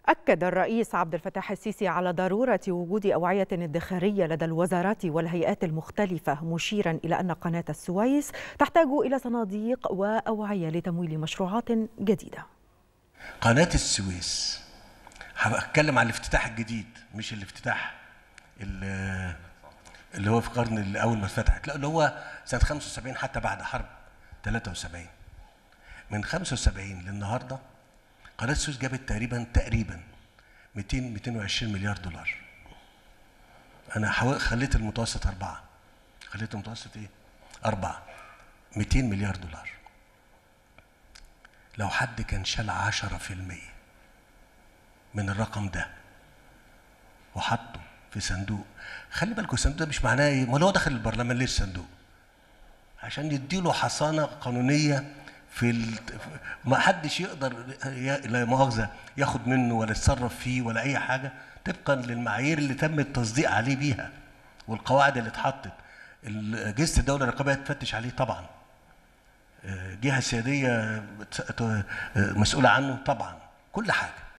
أكد الرئيس عبد الفتاح السيسي على ضرورة وجود أوعية ادخارية لدى الوزارات والهيئات المختلفة مشيرا إلى أن قناة السويس تحتاج إلى صناديق وأوعية لتمويل مشروعات جديدة قناة السويس هتكلم عن الافتتاح الجديد مش الافتتاح اللي اللي هو في القرن اللي اول ما اتفتحت لا اللي هو سنه 75 حتى بعد حرب 73 من 75 للنهارده قناه السويس جابت تقريبا تقريبا 200 220 مليار دولار انا حاول خليت المتوسط أربعة خليت المتوسط ايه أربعة 200 مليار دولار لو حد كان شال 10% من الرقم ده وحطه في صندوق خلي بالكم الصندوق ده مش معناه ايه؟ امال هو دخل البرلمان ليه الصندوق؟ عشان يديله حصانه قانونيه في ال... ما حدش يقدر ي... لا مؤاخذه ياخد منه ولا يتصرف فيه ولا اي حاجه طبقا للمعايير اللي تم التصديق عليه بيها والقواعد اللي اتحطت اجهزه الدوله الرقابيه تفتش عليه طبعا جهه سياديه مسؤوله عنه طبعا كل حاجه